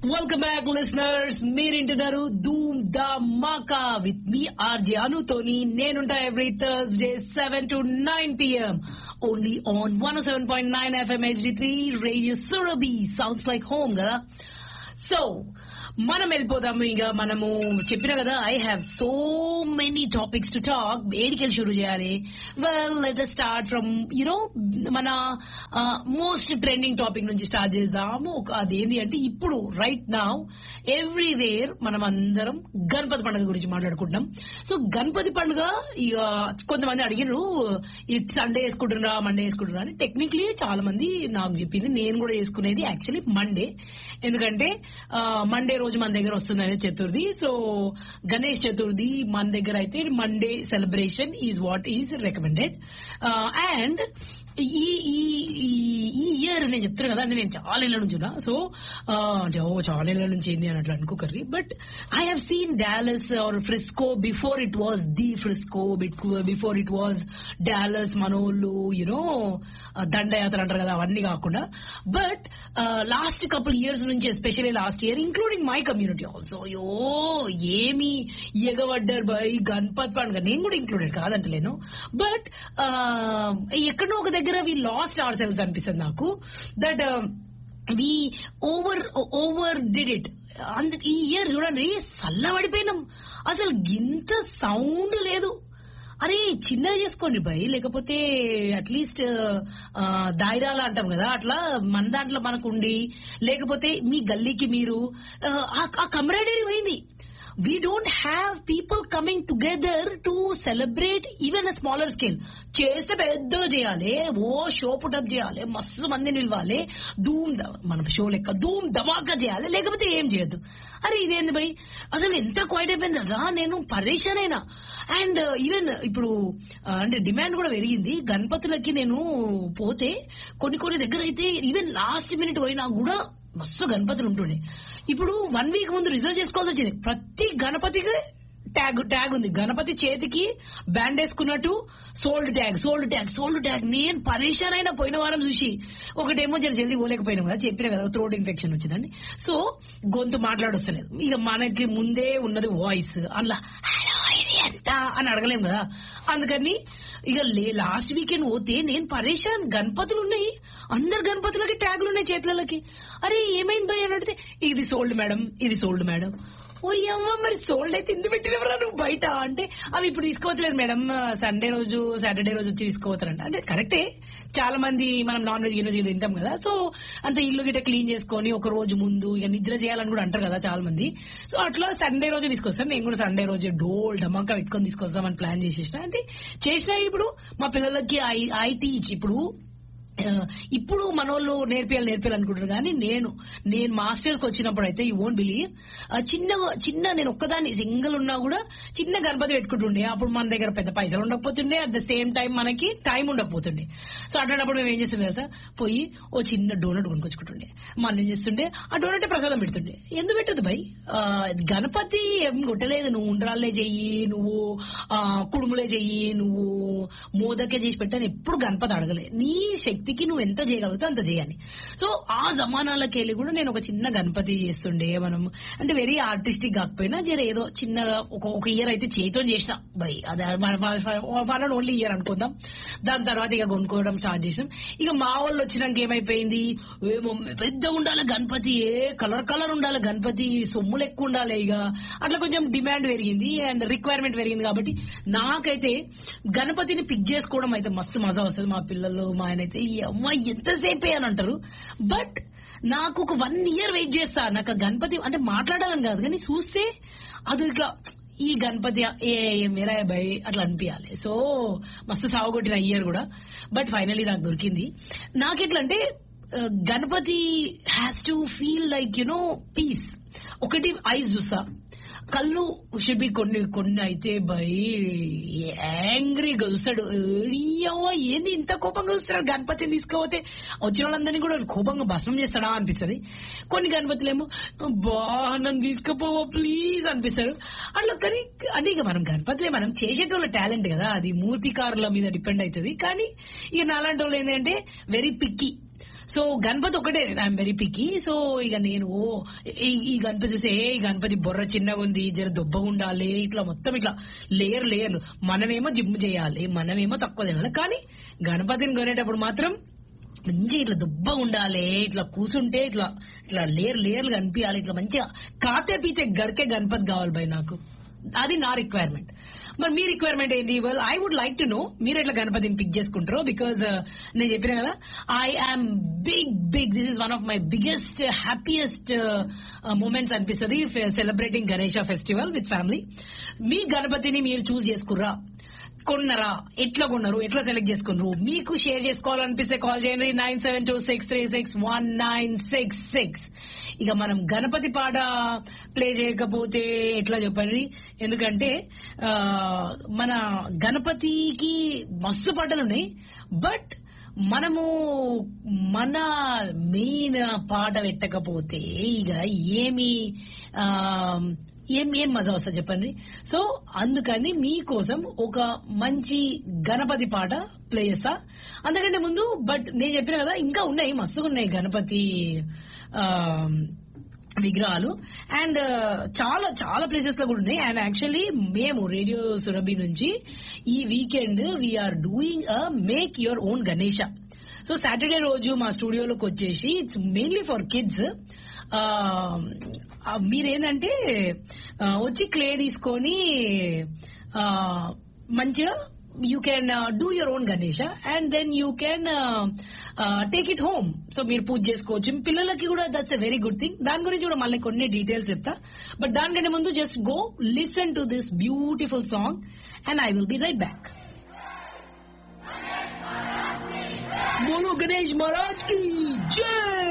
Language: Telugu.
వెల్కమ్ బ్యాక్ లిసనర్స్ మీరింటున్నారు ధూమ్ ద మాకా విత్ మీ ఆర్జే అనుతోని నేనుంటా every Thursday seven to nine PM only on one seven point nine FM HD three radio Surabhi sounds like home కదా సో మనం వెళ్ళిపోదాము ఇక మనము చెప్పిన కదా I have so many topics to talk ఏడికెళ్ళి షురు చేయాలి well let start from you know మన మోస్ట్ ట్రెండింగ్ టాపిక్ నుంచి స్టార్ట్ చేద్దాము ఒక అదేంటి అంటే ఇప్పుడు రైట్ నౌ ఎవ్రీవేర్ మనం అందరం గణపతి పండుగ గురించి మాట్లాడుకుంటున్నాం సో గణపతి పండుగ ఇక కొంతమంది అడిగినారు ఈ సండే వేసుకుంటున్నారా మండే వేసుకుంటున్నారా అని టెక్నికలీ చాలా మంది నాకు చెప్పింది నేను కూడా వేసుకునేది యాక్చువల్లీ మండే ఎందుకంటే మండే రోజు మన దగ్గర వస్తుంది చతుర్థి సో గణేష్ చతుర్థి మన దగ్గర అయితే Monday celebration is what is recommended and ఈ ఈ ఈ ఇయర్ నేను చెప్తాను కదా అంటే నేను చాలా ఏళ్ళ నుంచి ఉన్నా సో అంటే ఓ చాలా ఏళ్ళ నుంచి ఏంది అని అట్లా అనుకోకర్రి but I have seen Dallas or Frisco before it was the Frisco before it was Dallas మనోళ్ళు యునో దండయాత్ర అంటారు కదా అవన్నీ కాకుండా బట్ లాస్ట్ కపుల్ ఇయర్స్ నుంచి especially last year including my community also యో ఏమి ఎగబడ్డారు బై గణపత్ పండుగ నేను కూడా ఇంక్లూడెడ్ కాదంటలేను బట్ ఎక్కడో ఒక దగ్గర వి లాస్ట్ అవర్ సెల్స్ అనిపిస్తుంది నాకు that we over over did it అందుకు ఈ ఇయర్ చూడండి చల్లబడిపోయినాం అసలు గింత సౌండ్ లేదు అరే చిన్నగా చేసుకోండి భయ్ లేకపోతే అట్లీస్ట్ దాయిరాలా అంటాం కదా అట్లా మన దాంట్లో మనకు ఉండి లేకపోతే మీ గల్లీకి మీరు ఆ కమరాడరీ పోయింది we don't have people coming together to celebrate even a smaller scale చేస్తే పెద్దగా చేయాలి ఓ షో పుటప్ చేయాలి మస్తు మందిని నిలవాలి ధూమ్ మన షో లెక్క ధూమ్ ధమాకా చేయాలి లేకపోతే ఏం చేయొద్దు అరే ఇదేంది భయ్ అసలు ఎంత క్వైట్ అయిపోయింది కదా నేను పరేషాన్ అయినా అండ్ ఈవెన్ ఇప్పుడు అంటే డిమాండ్ కూడా పెరిగింది గణపతులకి నేను పోతే కొన్ని కొన్ని దగ్గర అయితే ఈవెన్ లాస్ట్ మినిట్ పోయినా కూడా మస్తు గణపతులు ఉంటుండే ఇప్పుడు వన్ వీక్ ముందు రిజర్వ్ చేసుకోవాల్సి వచ్చింది ప్రతి గణపతికి ట్యాగ్ ట్యాగ్ ఉంది గణపతి చేతికి బ్యాండ్ వేసుకున్నట్టు sold tag sold tag sold tag నేను పరేషాన్ అయినా పోయిన వారం చూసి ఒకటేమో జర జల్దీ పోలేకపోయినాం కదా చెప్పిన కదా థ్రోట్ ఇన్ఫెక్షన్ వచ్చిందండి సో గొంతు మాట్లాడొస్తలేదు ఇక మనకి ముందే ఉన్నది వాయిస్ అందులో హలో ఇది ఎంత అని అడగలేం కదా అందుకని ఇక లాస్ట్ వీకెండ్ పోతే నేను పరేషాన్ గణపతులు ఉన్నాయి అందరు గణపతులకి ట్యాగులు ఉన్నాయి చేతులకి అరే ఏమైంది భయ్ అని అడిగితే ఇది సోల్డ్ మేడం ఇది సోల్డ్ మేడం ఓ అమ్మ మరి సోల్డ్ అయితే ఇందు పెట్టినవరా నువ్వు బయట అంటే అవి ఇప్పుడు తీసుకోవట్లేదు మేడం సండే రోజు సాటర్డే రోజు వచ్చి తీసుకోవతారంట అంటే కరెక్టే చాలా మంది మనం నాన్ వెజ్ గిన్నె తింటాం కదా సో అంత ఇల్లు గిట్ట క్లీన్ చేసుకొని ఒక రోజు ముందు ఇక నిద్ర చేయాలని కూడా అంటారు కదా చాలా మంది సో అట్లా సండే రోజు తీసుకొస్తాను నేను కూడా సండే రోజు డోల్ డమాకా పెట్టుకొని తీసుకొస్తామని ప్లాన్ చేసేసిన అంటే చేసినా ఇప్పుడు మా పిల్లలకి ఐ ఐ టీచ్ ఇప్పుడు ఇప్పుడు మనోళ్ళు నేర్పియాలి నేర్పియాలి అనుకుంటారు కానీ నేను నేను మాస్టర్స్ కి వచ్చినప్పుడు అయితే యూ వోంట్ బిలీవ్ చిన్న చిన్న నేను ఒక్కదాన్ని సింగిల్ ఉన్నా కూడా చిన్న గణపతి పెట్టుకుంటుండే అప్పుడు మన దగ్గర పెద్ద పైసలు ఉండకపోతుండే అట్ ద సేమ్ టైం మనకి టైం ఉండకపోతుండే సో అట్లాంటప్పుడు మేము ఏం చేస్తుండే కదా పోయి ఓ చిన్న డోనట్ కొనుక్కొచ్చుకుంటుండే మన ఏం చేస్తుండే ఆ డోనట్ ప్రసాదం పెడుతుండే ఎందుకు పెట్టదు భయ్ గణపతి ఏం కొట్టలేదు నువ్వు ఉండ్రాళ్ళే చెయ్యి నువ్వు కుడుములే చెయ్యి నువ్వు మోదకే చేసి పెట్టని ఎప్పుడు గణపతి అడగలే నీ శక్తికి నువ్వు ఎంత చేయగలుగుతావు అంత చేయాలి సో ఆ జమానాలకి వెళ్ళి కూడా నేను ఒక చిన్న గణపతి చేస్తుండే మనం అంటే వెరీ ఆర్టిస్టిక్ కాకపోయినా జర ఏదో చిన్నగా ఒక ఒక ఇయర్ అయితే చేతితో చేసిన బై అదే మన ఓన్లీ ఇయర్ అనుకుందాం దాని తర్వాత ఇక కొనుక్కోవడం స్టార్ట్ చేసాం ఇక మా వాళ్ళు వచ్చినాక ఏమైపోయింది ఏమో పెద్దగా ఉండాలి గణపతి ఏ కలర్ కలర్ ఉండాలి గణపతి సొమ్ములు ఎక్కువ ఉండాలి ఇక అట్లా కొంచెం డిమాండ్ పెరిగింది అండ్ రిక్వైర్మెంట్ పెరిగింది కాబట్టి నాకైతే గణపతిని పిక్ చేసుకోవడం అయితే మస్తు మజా వస్తుంది మా పిల్లలు మా ఆయన అయితే ఈ అమ్మాయి ఎంతసేపే అని అంటారు బట్ నాకు ఒక వన్ ఇయర్ వెయిట్ చేస్తా నాకు గణపతి అంటే మాట్లాడాలని కాదు కానీ చూస్తే అది ఇట్లా ఈ గణపతి ఏ మేరా భయ్ అట్లా అనిపించాలి సో మస్తు సాగుకొట్టిన ఇయర్ కూడా బట్ ఫైనలీ నాకు దొరికింది నాకెట్లా అంటే Ganapati has to feel like you know peace ఒకటి ఐస్ చూసా కళ్ళు షుడ్ కొన్ని కొన్ని అయితే బై యాంగ్రీగా చూస్తాడు ఏంది ఇంత కోపంగా చూస్తాడు గణపతిని తీసుకోపోతే వచ్చిన వాళ్ళందరినీ కూడా కోపంగా భస్మం చేస్తాడా అనిపిస్తుంది కొన్ని గణపతులేమో బా నన్ను తీసుకుపోవా ప్లీజ్ అనిపిస్తాడు అట్లా కానీ అంటే ఇక మనం గణపతిలే మనం చేసేటోళ్ళ టాలెంట్ కదా అది మూర్తికారుల మీద డిపెండ్ అవుతుంది కానీ ఇక నాలాంటి వాళ్ళు ఏంటంటే వెరీ పిక్కి సో గణపతి ఒకటే ఐఎమ్ వెరీ పిcky సో ఇక నేను ఓ ఈ- ఈ గణపతి చూసి ఏ ఈ గణపతి బొర్ర చిన్నగా ఉంది జర దుబ్బగా ఉండాలి ఇట్లా మొత్తం ఇట్లా లేయర్ లేయర్లు మనమేమో జిమ్ చేయాలి మనమేమో తక్కువ తినాలి కానీ గణపతిని కొనేటప్పుడు మాత్రం మంచి ఇట్లా దుబ్బగా ఉండాలి ఇట్లా కూర్చుంటే ఇట్లా ఇట్లా లేయర్ లేయర్లు కనిపించాలి ఇట్లా మంచిగా కాతే పీతే గడికే గణపతి కావాలి బై నాకు అది నా రిక్వైర్మెంట్ మరి మీ రిక్వైర్మెంట్ ఏంటి well I would like to know మీరు ఎట్లా గణపతిని పిక్ చేసుకుంటారో బికాజ్ నేను చెప్పిన కదా I am big big this is one of my biggest happiest moments అనిపిస్తుంది celebrating Ganesha festival with family మీ గణపతిని మీరు చూస్ చేసుకుర్రా కొన్నరా ఎట్లా కొన్నారు ఎట్లా సెలెక్ట్ చేసుకున్నారు మీకు షేర్ చేసుకోవాలనిపిస్తే కాల్ చేయండి nine seven two six three six one nine six six ఇక మనం గణపతి పాట ప్లే చేయకపోతే ఎట్లా చెప్పండి ఎందుకంటే ఆ, మన గణపతికి మస్తు పాటలు ఉన్నాయి బట్ మనము మన మెయిన్ పాట పెట్టకపోతే ఇక ఏమి ఆ, ఏం ఏం మజా వస్తుంది చెప్పండి సో అందుకని మీకోసం ఒక మంచి గణపతి పాట ప్లే చేస్తా అంతకంటే ముందు బట్ నేను చెప్పిన కదా ఇంకా ఉన్నాయి మస్తుగా ఉన్నాయి గణపతి ఆ, విగ్రహాలు అండ్ చాలా చాలా ప్లేసెస్ లో కూడా ఉన్నాయి అండ్ యాక్చువల్లీ మేము రేడియో సురభి నుంచి ఈ weekend we are doing a make your own Ganesha so Saturday రోజు మా స్టూడియోలోకి వచ్చేసి ఇట్స్ మెయిన్లీ ఫర్ కిడ్స్ మీరేంటంటే ఆ, వచ్చి క్లే తీసుకొని ఆ, మంచిగా you can do your own Ganesha and then you can take it home so మీరు పూజ చేసుకోవచ్చు పిల్లలకి కూడా that's a very good thing దాని గురించి కూడా మళ్ళీ కొన్ని డీటెయిల్స్ చెప్తా బట్ దానికంటే ముందు just go listen to this beautiful song and I will be right back बोलो गणेश महाराज की जय